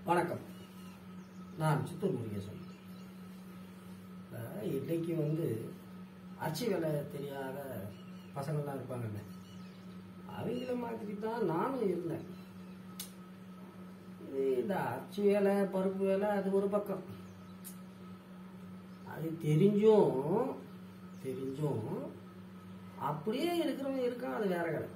வணக்கம் நான் சித்தூர் முருகேசன் இப்ப இன்னைக்கு வந்து அச்சு வேலை தெரியாத பசங்கள்லாம் இருப்பாங்கல்ல அவங்கள மாதிரி தான் நானும் இருந்தேன் இது இந்த அச்சு வேலை பருப்பு வேலை அது ஒரு பக்கம் அது தெரிஞ்சும் தெரிஞ்சும் அப்படியே இருக்கிறவங்க இருக்கான் அது வேற கதை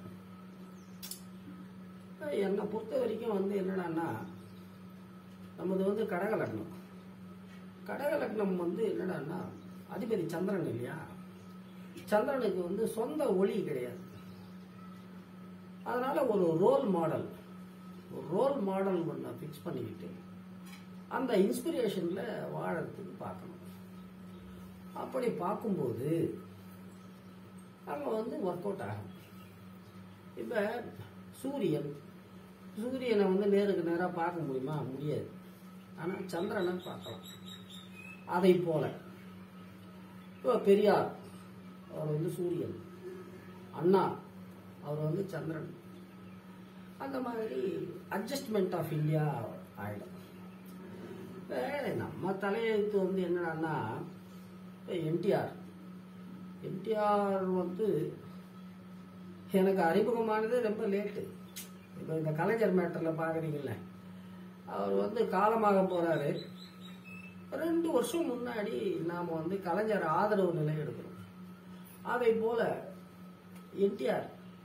என்னை பொறுத்த வரைக்கும் வந்து என்னடான்னா நமது வந்து கடக லக்னம் கடக லக்னம் வந்து என்னடான்னா அதிபதி சந்திரன் இல்லையா சந்திரனுக்கு வந்து சொந்த ஒளி கிடையாது அதனால ஒரு ரோல் மாடல் ஒரு ரோல் மாடல் ஒன்று ஃபிக்ஸ் பண்ணிக்கிட்டு அந்த இன்ஸ்பிரேஷனில் வாழறதுக்கு பார்க்கணும் அப்படி பார்க்கும்போது அங்கே வந்து ஒர்க் அவுட் ஆகும் இப்போ சூரியன் சூரியனை வந்து நேருக்கு நேராக பார்க்க முடியுமா முடியாது ஆனால் சந்திரனை பார்க்கலாம் அதை போல இப்போ பெரியார் அவர் வந்து சூரியன் அண்ணா அவர் வந்து சந்திரன் அந்த மாதிரி அட்ஜஸ்ட்மெண்ட் ஆஃப் இந்தியா ஆயிடும் இப்போ நம்ம தலையெழுத்து வந்து என்னடான்னா இப்போ என்டிஆர் என்டிஆர் வந்து எனக்கு அறிமுகமானது ரொம்ப லேட்டு இப்போ இந்த கலைஞர் மேட்டரில் பார்க்குறீங்கல்ல அவர் வந்து காலமாக போகிறாரு ரெண்டு வருஷம் முன்னாடி நாம் வந்து கலைஞர் ஆதரவு நிலை எடுக்கிறோம் அதை போல என்டிஆர்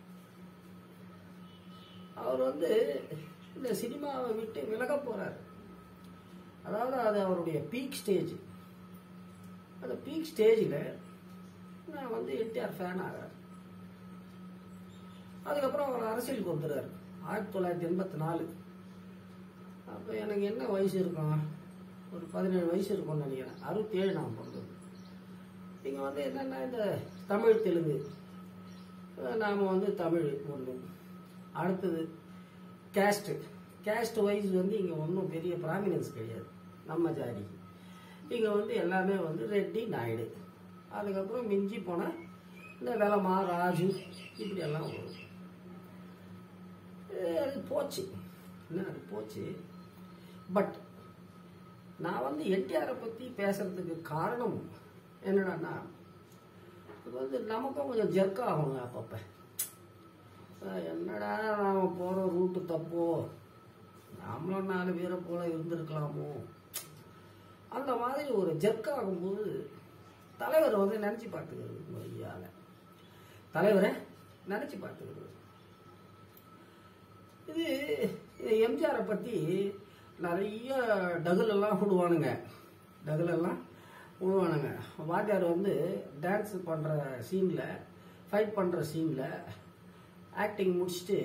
அவர் வந்து இந்த சினிமாவை விட்டு விலக போறாரு அதாவது அது அவருடைய பீக் ஸ்டேஜ் அந்த பீக் ஸ்டேஜில் நான் வந்து என்டிஆர் ஃபேன் ஆகிறேன் அதுக்கப்புறம் அவர் அரசியலுக்கு வந்துடுறாரு ஆயிரத்தி தொள்ளாயிரத்தி எண்பத்தி நாலு அப்போ எனக்கு என்ன வயசு இருக்கும் ஒரு பதினேழு வயசு இருக்கும்னு நினைக்கிறேன் அறுபத்தி ஏழு நான் பிறந்தது இங்கே வந்து என்னென்னா இந்த தமிழ் தெலுங்கு நாம் வந்து தமிழ் ஒன்று அடுத்தது கேஸ்ட்டு கேஸ்ட் வைஸ் வந்து இங்கே ஒன்றும் பெரிய ப்ராமினன்ஸ் கிடையாது நம்ம ஜாதி இங்கே வந்து எல்லாமே வந்து ரெட்டி நாயுடு அதுக்கப்புறம் மிஞ்சி போனால் இந்த வெலமா ராஜு இப்படி எல்லாம் வரும் அஹ் அது போச்சு என்ன அது போச்சு பட் நான் வந்து என்டிஆரை பற்றி பேசுறதுக்கு காரணம் என்னடான்னா இது வந்து நமக்கும் கொஞ்சம் ஜெர்க் ஆகுங்க அப்பப்போ அஹ் என்னடா நாம போகிற ரூட்டு தப்போ நாமளும் நாலு பேரை போல இருந்திருக்கலாமோ அந்த மாதிரி ஒரு ஜெர்க் ஆகும்போது தலைவர் வந்து நினச்சி பார்த்துக்கிறது ஐயால தலைவரை நினச்சி பார்த்துக்கிறது இது எம்ஜிஆரை பற்றி நிறைய டகுலெல்லாம் விடுவானுங்க டகுலெல்லாம் விடுவானுங்க வாத்தியார் வந்து டான்ஸ் பண்ணுற சீனில் ஃபைட் பண்ணுற சீனில் ஆக்டிங் முடிச்சுட்டு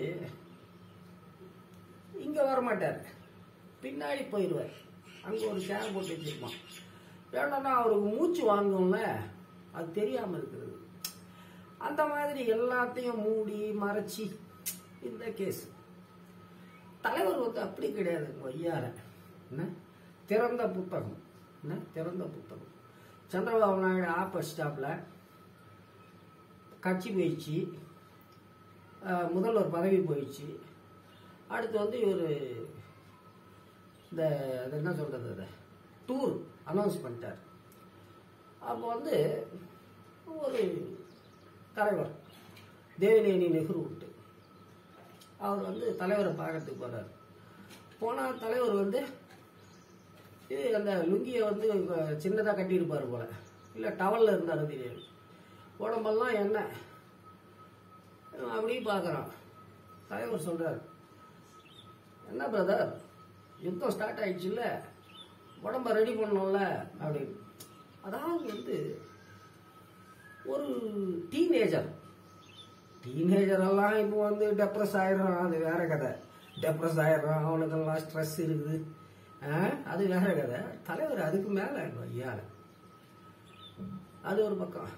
இங்கே வரமாட்டார் பின்னாடி போயிடுவார் அங்கே ஒரு சேர் போட்டு வச்சிருப்பான் ஏன்னா அவருக்கு மூச்சு வாங்கும்ல அது தெரியாமல் இருக்கிறது அந்த மாதிரி எல்லாத்தையும் மூடி மறைச்சி இந்த கேஸ் தலைவர் வந்து அப்படி கிடையாது ஐயார என்ன திறந்த புத்தகம் என்ன திறந்த புத்தகம் சந்திரபாபு நாயுடு ஆப் ஸ்டாப்ல கட்சி போயிடுச்சு அஹ், முதல்வர் பதவி போயிடுச்சு அடுத்து வந்து இவர் இந்த அது என்ன சொல்றது அது டூர் அனௌன்ஸ் பண்ணிட்டார் அப்போ வந்து ஒரு தலைவர் தேவநேனி நெஹ்ரு விட்டு அவர் வந்து தலைவரை பார்க்கறதுக்கு போறாரு போனால் தலைவர் வந்து இது அந்த லுங்கியை வந்து சின்னதாக கட்டியிருப்பார் போல இல்லை டவலில் இருந்தார் தெரியாது உடம்பெல்லாம் எண்ணெய் இவன் அப்படியே பார்க்குறான் தலைவர் சொல்கிறார் என்ன பிரதர் யுத்தம் ஸ்டார்ட் ஆயிடுச்சுல்ல உடம்ப ரெடி பண்ணோம்ல அப்படின்னு அதாவது வந்து ஒரு டீனேஜர் டீனேஜர் எல்லாம் இப்போ வந்து டெப்ரெஸ் ஆயிடுறான் அது வேற கதை டெப்ரெஸ் ஆயிடுறான் அவனுக்கெல்லாம் ஸ்ட்ரெஸ் இருக்குது ஆ, அது வேற கதை தலைவர் அதுக்கு மேல ஐயால அது ஒரு பக்கம்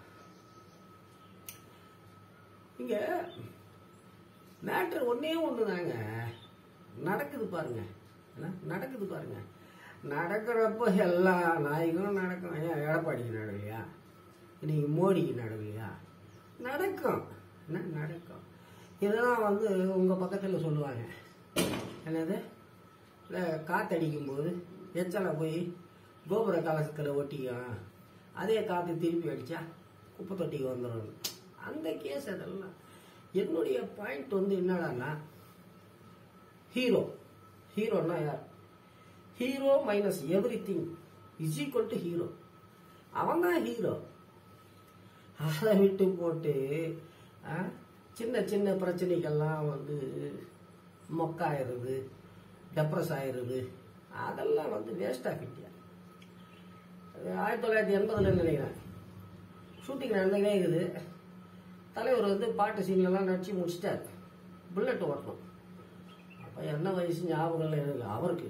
இங்க மேட்ரு ஒன்னே ஒன்று தாங்க நடக்குது பாருங்க என்ன நடக்குது பாருங்க நடக்கிறப்போ எல்லா நாய்களும் நடக்கும் ஏன் எடப்பாடிக்கு நடக்கலையா இன்னைக்கு மோடிக்கு நடக்கலையா நடக்கும் என்ன நடக்கும் இதெல்லாம் வந்து உங்கள் பக்கத்தில் சொல்லுவாங்க என்னது இல்லை காற்றடிக்கும் போது எச்சலை போய் கோபுர கலசத்தில் ஒட்டிக்கும் அதே காற்று திருப்பி அடித்தா குப்பை தொட்டிக்கு வந்துடும் அந்த கேஸ் அதெல்லாம் என்னுடைய பாயிண்ட் வந்து என்னடான்னா ஹீரோ ஹீரோன்னா யார் hero minus everything is equal to hero அவன் தான் ஹீரோ அதை விட்டு போட்டு ஆ, சின்ன சின்ன பிரச்சனைகள்லாம் வந்து மொக்காயிருது டெப்ரஸ் ஆயிருது அதெல்லாம் வந்து வேஸ்ட் ஆஃப் இந்தியா ஆயிரத்தி தொள்ளாயிரத்தி எண்பதுல நினைக்கிறேன் ஷூட்டிங் நடந்துக்கிட்டே இருக்குது தலைவர் வந்து பாட்டு சீன்லலாம் நடிச்சு முடிச்சிட்டார் புல்லட் ஓட்டணும் அப்போ என்ன வயசு ஞாபகம் இல்லை எனக்கு அவருக்கு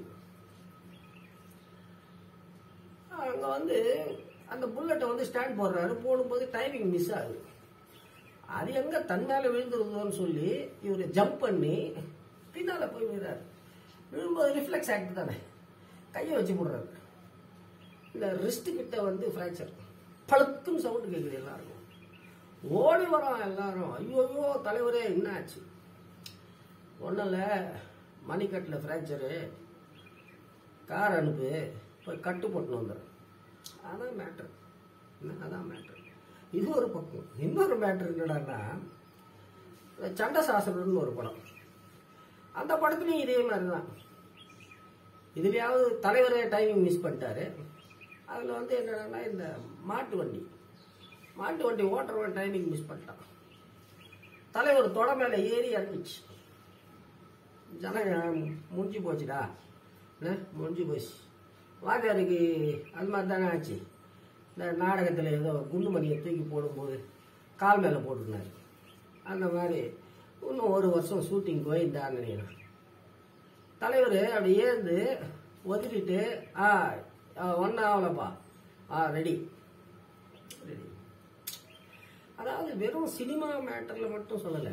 அங்கே வந்து அந்த புல்லட்டை வந்து ஸ்டாண்ட் போடுறாரு போடும்போது டைமிங் மிஸ் ஆகுது அது எங்க தன்னால விழுந்துருந்தோன்னு சொல்லி இவர் ஜம்ப் பண்ணி பின்னால போய் விழுறாரு விழும்போது ரிஃப்ளெக்ஸ் ஆக்ட் தானே கையை வச்சு போடுறாரு இந்த ரிஸ்ட் கிட்ட வந்து ஃப்ராக்சர் பழுக்கும் சவுண்டு கேட்குது எல்லாருக்கும் ஓடி வரோம் எல்லாரும் ஐயோ ஐயோ தலைவரே என்ன ஆச்சு ஒன்றும் இல்லை மணிக்கட்டில் ஃப்ராக்சரு கார் அனுப்பு போய் கட்டு போட்டுன்னு வந்துடுறேன் அதான் மேட்ரு அதான் மேட்ரு இது ஒரு பக்கம் இன்னொரு மேட்ரு என்னடான்னா சண்டை சாஸ்திரம்னு ஒரு படம் அந்த படத்துலையும் இதே மாதிரி தான் இதுலையாவது தலைவரே டைமிங் மிஸ் பண்ணிட்டாரு அதில் வந்து என்னடான்னா இந்த மாட்டு வண்டி மாட்டு வண்டி ஓட்டுறவன் டைமிங் மிஸ் பண்ணிட்டான் தலைவர் தொட மேலே ஏறி இறங்கிச்சு ஜனங்க முடிஞ்சு போச்சுடா என்ன முடிஞ்சு போச்சு வாத்தியாருக்கு அது மாதிரி தானே ஆச்சு இந்த நாடகத்தில் ஏதோ குண்டு மணியை தூக்கி போடும்போது கால் மேலே போட்டுருந்தாரு அந்த மாதிரி இன்னும் ஒரு வருஷம் ஷூட்டிங் போயிருந்தான்னு நினைக்கிறேன் தலைவர் அப்படி ஏந்து ஒதுக்கிட்டு ஆ ஒன்றும் ஆகலப்பா ஆ ரெடி ரெடி அதாவது வெறும் சினிமா மேட்டரில் மட்டும் சொல்லலை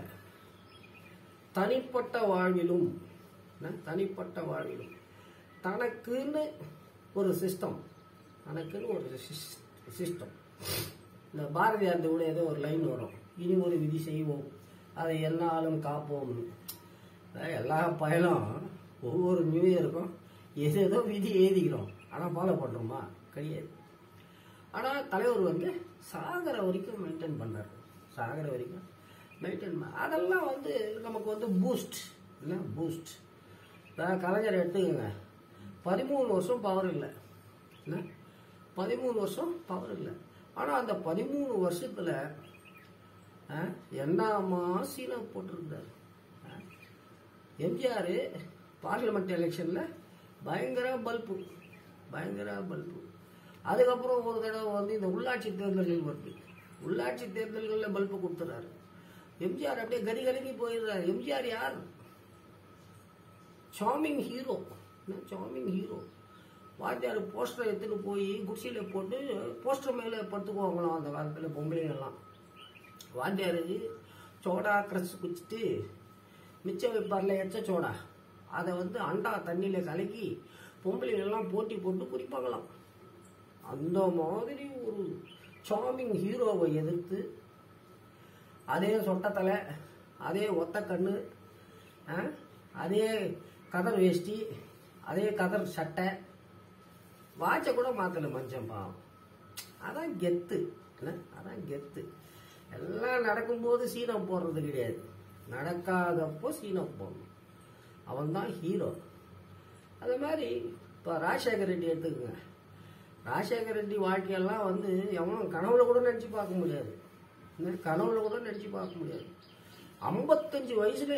தனிப்பட்ட வாழ்விலும் என்ன? தனிப்பட்ட வாழ்விலும் தனக்குன்னு ஒரு சிஸ்டம் தனக்குன்னு ஒரு சிஸ்டம் இந்த பாரதியார் கூட ஏதோ ஒரு லைன் வரும் இனி ஒரு விதி செய்வோம் அதை என்னாலும் காப்போம் எல்லா பயலும் ஒவ்வொரு நியூ இயருக்கும் எது ஏதோ விதி எழுதிக்கிறோம் ஆனால் ஃபாலோ பண்ணுறோமா கிடையாது ஆனால் தலைவர் வந்து சாகர வரைக்கும் மெயின்டைன் பண்ணார் சாகர வரைக்கும் மெயின்டைன் அதெல்லாம் வந்து நமக்கு வந்து பூஸ்ட் என்ன பூஸ்ட் கலைஞர் எடுத்துக்கோங்க பதிமூணு வருஷம் பவர் இல்லை என்ன பதிமூணு வருஷம் பவர் இல்லை ஆனால் அந்த பதிமூணு வருஷத்தில் என்னமா சீனை போட்டிருந்தார் எம்ஜிஆர் பார்லிமெண்ட் எலெக்ஷனில் பயங்கர பல்பு பயங்கர பல்பு அதுக்கப்புறம் ஒரு தடவை வந்து இந்த உள்ளாட்சி தேர்தல்கள் வருது உள்ளாட்சி தேர்தல்களில் பல்பு கொடுத்துறாரு எம்ஜிஆர் அப்படியே கதி கலங்கி போயிடுறாரு எம்ஜிஆர் யார் சாமிங் ஹீரோ சாமிங் ஹீரோ வாத்தியார் போஸ்டரை எடுத்துட்டு போய் குடிசையில் போட்டு போஸ்டர் மேலே படுத்துக்குவாங்களாம் அந்த காலத்தில் பொம்பளைங்கெல்லாம் வாத்தியார் சோடா க்ரஷ் குடிச்சிட்டு மிச்சம் வைப்பார்ல எச்ச சோடா அதை வந்து அண்டா தண்ணியில் கலக்கி பொம்பளைங்கெல்லாம் போட்டி போட்டு குடிப்பாங்களாம் அந்த மாதிரி ஒரு சாமிங் ஹீரோவை எதிர்த்து அதே சொட்டத்தலை அதே ஒத்த கண்ணு ஆ, அதே கதர் வேஷ்டி அதே கதர் சட்டை வாட்சை கூட மாத்தல மனுஷன் பாவம் அதான் கெத்து என்ன அதான் கெத்து எல்லாம் நடக்கும்போது சீனம் போடுறது கிடையாது நடக்காதப்போ சீனம் போடணும் அவன் தான் ஹீரோ அது மாதிரி இப்போ ராஜசேகர் ரெட்டி எடுத்துக்கோங்க ராஜசேகர் ரெட்டி வாழ்க்கையெல்லாம் வந்து எவனும் கனவுல கூட நினச்சி பார்க்க முடியாது என்ன, கனவுல கூட நினச்சி பார்க்க முடியாது ஐம்பத்தஞ்சு வயசுல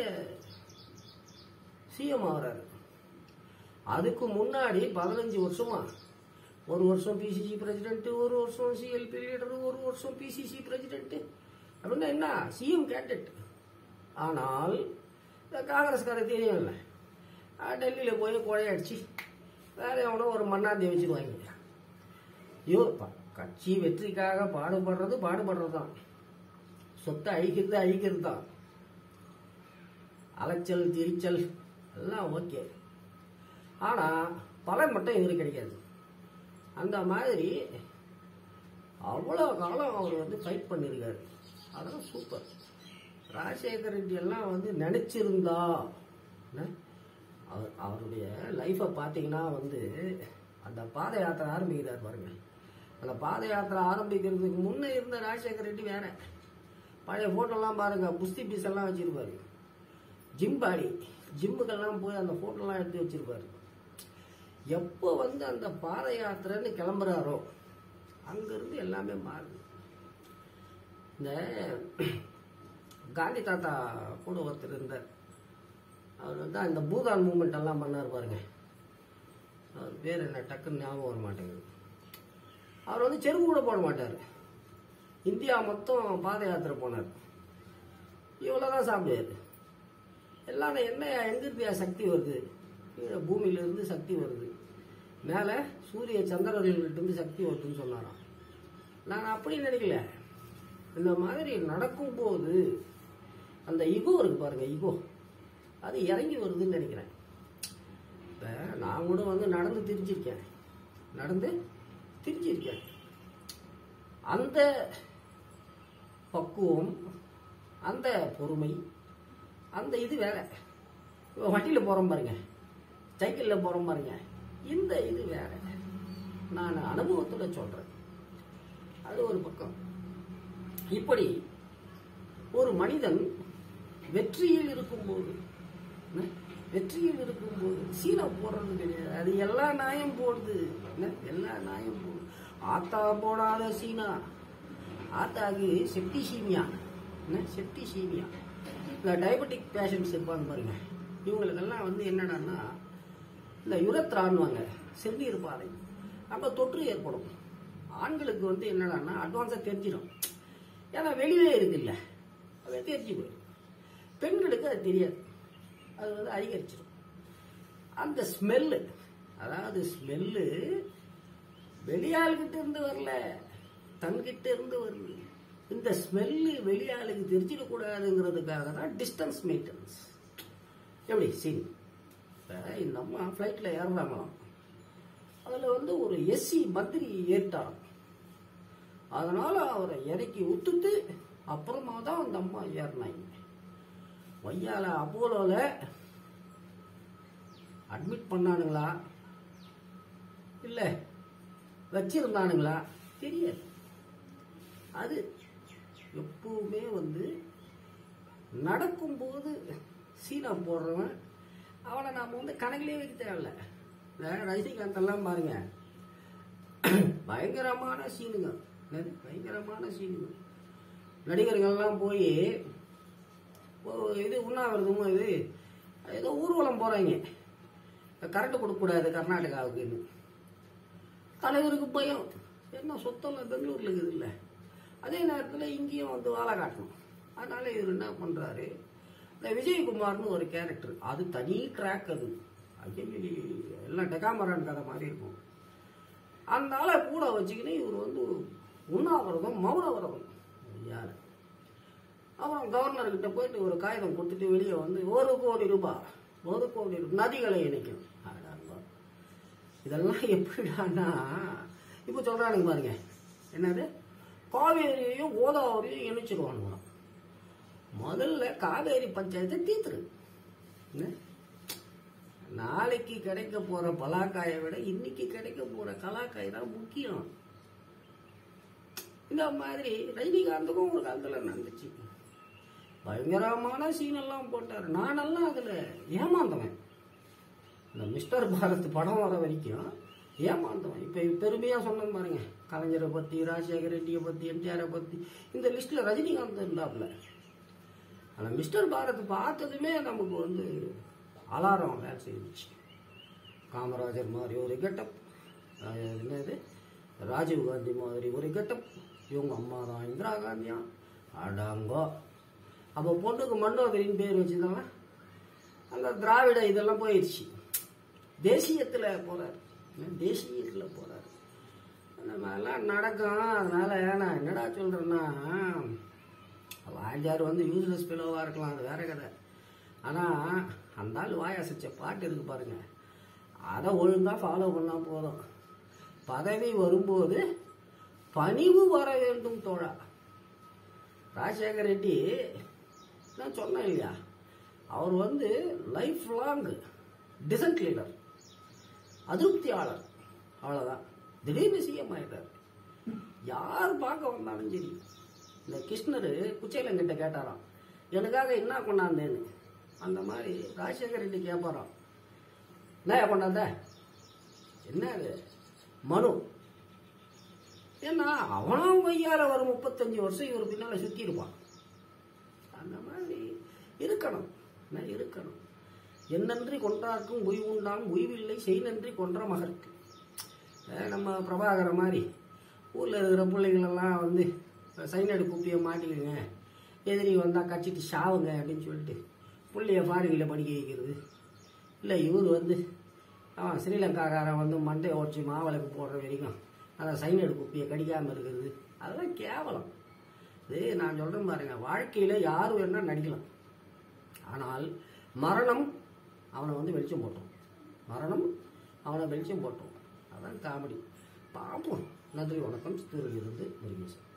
சிஎம் ஆகிறாரு அதுக்கு முன்னாடி பதினஞ்சு வருஷமா ஒரு வருஷம் பிசிசி பிரசிடென்ட் ஒரு வருஷம் சிஎல்பி லீடர் ஒரு வருஷம் பிசிசி பிரசிடென்ட் அப்படின்னா என்ன சிஎம் கேண்டட் ஆனால் இந்த காங்கிரஸ்கார தெரியல டெல்லியில் போய் கொடையடிச்சு வேற எவனோ ஒரு மண்ணாந்தி வச்சுருவாங்க ஐயோ ப- கட்சி வெற்றிக்காக பாடுபடுறது பாடுபடுறது தான் சொத்தை அழிக்கிறது அழிக்கிறது தான் அலைச்சல் திரிச்சல் எல்லாம் ஓகே ஆனால் பலன் மட்டும் இவருக்கு கிடைக்காது அந்த மாதிரி அவ்வளோ காலம் அவர் வந்து ஃபைட் பண்ணியிருக்காரு அதெல்லாம் சூப்பர் ராஜசேகர் ரெட்டி எல்லாம் வந்து நினச்சிருந்தா என்ன, அவர் அவருடைய லைஃப்பை பார்த்தீங்கன்னா வந்து அந்த பாத யாத்திரை ஆரம்பிக்கிறார் பாருங்க அந்த பாத யாத்திரை ஆரம்பிக்கிறதுக்கு முன்னே இருந்த ராஜசேகர் ரெட்டி வேற பழைய ஃபோட்டோலாம் பாருங்க புஸ்தி பீஸ் எல்லாம் வச்சிருப்பாரு ஜிம் பாடி ஜிம்முக்கெல்லாம் போய் அந்த ஃபோட்டோலாம் எடுத்து வச்சிருப்பாரு எப்போ வந்து அந்த பாத யாத்திரைன்னு கிளம்புறாரோ அங்கிருந்து எல்லாமே மாறுது இந்த காந்தி தாத்தா கூட ஒருத்தர் இருந்தார் அவர் வந்து அந்த பூதான் மூமெண்ட் எல்லாம் பண்ணார் பாருங்க அவர் பேர் என்ன டக்குன்னு ஞாபகம் வர மாட்டேங்குது அவர் வந்து செருப்பு கூட போட மாட்டார் இந்தியா மொத்தம் பாத யாத்திரை போனார் இவ்வளோ தான் சாப்பிடுவார் எல்லாம் என்ன எங்கிருந்தியா சக்தி வருது கீழே பூமியிலிருந்து சக்தி வருது மேலே சூரிய சந்திரர்கள்ட்டிருந்து சக்தி வருதுன்னு சொன்னாராம் நான் அப்படி நினைக்கல இந்த மாதிரி நடக்கும்போது அந்த இகோ இருக்கு பாருங்க இகோ அது இறங்கி வருதுன்னு நினைக்கிறேன் இப்போ நான் கூட வந்து நடந்து திரிஞ்சிருக்கேன் நடந்து திரிஞ்சிருக்கேன் அந்த பக்குவம் அந்த பொறுமை அந்த இது வேற இப்போ வண்டியில் போகிறோம் பாருங்க சைக்கிளில் போகிறோம் பாருங்க இந்த இது வேற நான் அனுபவத்தில் சொல்கிறேன் அது ஒரு பக்கம் இப்படி ஒரு மனிதன் வெற்றியில் இருக்கும்போது என்ன? வெற்றியில் இருக்கும்போது சீனா போடுறது கிடையாது அது எல்லா நாயும் போடுது என்ன? எல்லா நாயும் போடுது ஆத்தா போடாத சீனா ஆத்தாக்கு செப்டிசீமியா என்ன செப்டிசீமியா இந்த டயபெட்டிக் பேஷண்ட்ஸ் இருப்பாங்க பாருங்க இவங்களுக்கெல்லாம் வந்து என்னடான்னா இந்த யுரத்ரான்வாங்க செந்நீர் பாதை அப்போ தொற்று ஏற்படும் ஆண்களுக்கு வந்து என்னடான்னா அட்வான்ஸாக தெரிஞ்சிடும் ஏன்னா வெளியிலே இருக்குல்ல அது தெரிஞ்சு போயிடும் பெண்களுக்கு அது தெரியாது அது வந்து அதிகரிச்சிடும் அந்த ஸ்மெல்லு அதாவது ஸ்மெல்லு வெளியாளுகிட்ட இருந்து வரல தன்கிட்ட இருந்து வருது இந்த ஸ்மெல்லு வெளியாளுக்கு தெரிஞ்சிடக்கூடாதுங்கிறதுக்காக தான் டிஸ்டன்ஸ் மெயின்டெனன்ஸ் எப்படி சரி இப்போ இந்த அம்மா ஃப்ளைட்டில் ஏறுறாங்களாம் அதில் வந்து ஒரு எஸ்சி மந்திரி ஏறிட்டாராம் அதனால அவரை இறக்கி விட்டுட்டு அப்புறமா தான் அந்த அம்மா ஏறினாங்க வையால அப்போலோல அட்மிட் பண்ணானுங்களா இல்லை வச்சிருந்தானுங்களா தெரியாது அது எப்பவுமே வந்து நடக்கும்போது சீனா போடுறவன் அவனை நாம் வந்து கணக்கிலே வைக்க தேவையில்ல இந்த ரஜினிகாந்த் எல்லாம் பாருங்க பயங்கரமான சீனுங்க என்னது? பயங்கரமான சீனுங்க நடிகர்கள்லாம் போய் இது உண்ணாவிரதமோ இது ஏதோ ஊர்வலம் போறாங்க கரண்ட் கொடுக்கக்கூடாது கர்நாடகாவுக்குன்னு தலைவருக்கு பயம் என்ன சொத்தம் பெங்களூர்ல இருக்குது இல்லை அதே நேரத்தில் இங்கேயும் வந்து வாழை காட்டணும் அதனால இவர் என்ன பண்றாரு இந்த விஜயகுமார்னு ஒரு கேரக்டர் அது தனி ட்ராக் அது ஐயோ எல்லாம் டெகாமரான் கதை மாதிரி இருக்கும் அந்த ஆளை கூட வச்சுக்கின்னு இவர் வந்து உண்ணாவிரதம் மௌன விரதம் யார் அப்புறம் கவர்னர்கிட்ட போயிட்டு ஒரு காகிதம் கொடுத்துட்டு வெளியே வந்து ஒரு கோடி ரூபாய் ஒரு கோடி ரூபாய் நதிகளை இணைக்கணும் அடாங்கோ. இதெல்லாம் எப்படிடான்னா இப்போ சொல்றானுங்க பாருங்க என்னது காவேரியையும் கோதாவரியும் இணைச்சிருவானுங்களாம் முதல்ல காவேரி பஞ்சாயத்தை தீர்த்துரு என்ன? நாளைக்கு கிடைக்க போற பலாக்காயை விட இன்னைக்கு கிடைக்க போற கலாக்காய் தான் முக்கியம் இந்த மாதிரி ரஜினிகாந்துக்கும் ஒரு காலத்துல நடந்துச்சு பயங்கரமான சீனெல்லாம் போட்டார் நானெல்லாம் அதுல ஏமாந்தவன் இந்த மிஸ்டர் பாரத் படம் வர வரைக்கும் ஏமாந்தவன் இப்ப பெருமையா சொன்னேன் பாருங்க கலைஞரை பத்தி ராஜசேகர ரெட்டியை பத்தி எம்ஜிஆரை பத்தி இந்த லிஸ்ட்ல ரஜினிகாந்த் இருந்தாப்ல ஆனா மிஸ்டர் பாரத் பார்த்ததுமே நமக்கு வந்து அலாரம் வேலை செய்துச்சு காமராஜர் மாதிரி ஒரு கெட்டப் என்னது ராஜீவ் காந்தி மாதிரி ஒரு கெட்டப் இவங்க அம்மா தான் இந்திரா காந்தியா அடாங்கோ அப்போ பொண்ணுக்கு மண்டோதரின்னு பேர் வச்சுருந்தாங்க அந்த திராவிட இதெல்லாம் போயிடுச்சு தேசியத்தில் போறார் தேசியத்தில் போறார் அந்த மாதிரிலாம் நடக்கும் அதனால நான் என்னடா சொல்றேன்னா வாய்ஜார் வந்து யூஸ்லெஸ் பிளவாக இருக்கலாம் அது வேற கதை ஆனால் அந்த ஆள் வாய் அசைச்ச பாட்டு இருக்கு பாருங்க அதை ஒழுங்காக ஃபாலோ பண்ணால் போதும் பதவி வரும்போது பணிவு வர வேண்டும் தோழா ராஜசேகர் ரெட்டி நான் சொன்னேன் இல்லையா அவர் வந்து லைஃப் லாங் டிசன்ட் லீடர் அதிருப்தியாளர் அவ்வளோதான் திடீர்னு சிஎம் ஆயிட்டார் யார் பார்க்க வந்தாலும் சரி இந்த கிருஷ்ணர் குச்சேலங்கிட்ட கேட்டாராம் எனக்காக என்ன கொண்டாந்தேன்னு அந்த மாதிரி ராஜசேகர் ரெட்டி கேட்பாராம் என்ன கொண்டாந்த என்ன அது மனு ஏன்னா அவனும் கொய்யால ஒரு முப்பத்தஞ்சு வருஷம் இவர் பின்னால சுத்தி இருப்பான் அந்த மாதிரி இருக்கணும் என்ன இருக்கணும் என்னன்றி கொன்றார்க்கும் உய்வு உண்டாம் உய்வில்லை செய் நன்றி கொன்ற மகற்கு அஹ் நம்ம பிரபாகர மாதிரி ஊரில் இருக்கிற பிள்ளைங்களெல்லாம் வந்து சைனடு குப்பியை மாட்டிக்கங்க எதிரி வந்தால் கச்சிட்டு சாவுங்க அப்படின்னு சொல்லிட்டு பிள்ளைய ஃபாரினில் படிக்க வைக்கிறது இல்லை இவர் வந்து அவன் ஸ்ரீலங்காக்காரன் வந்து மண்டையை உடச்சி மாவளுக்கு போடுற வரைக்கும் அந்த சைனடு குப்பியை கடிக்காமல் இருக்கிறது அதெல்லாம் கேவலம் இது நான் சொல்கிறேன் பாருங்க வாழ்க்கையில் யார் வேணா நடிக்கலாம் ஆனால் மரணம் அவனை வந்து வெளிச்சம் போட்டோம் மரணம் அவனை வெளிச்சம் போட்டோம் அதான் காமெடி பார்ப்போம் நன்றி வணக்கம் சித்தூரிலிருந்து முருகேசன்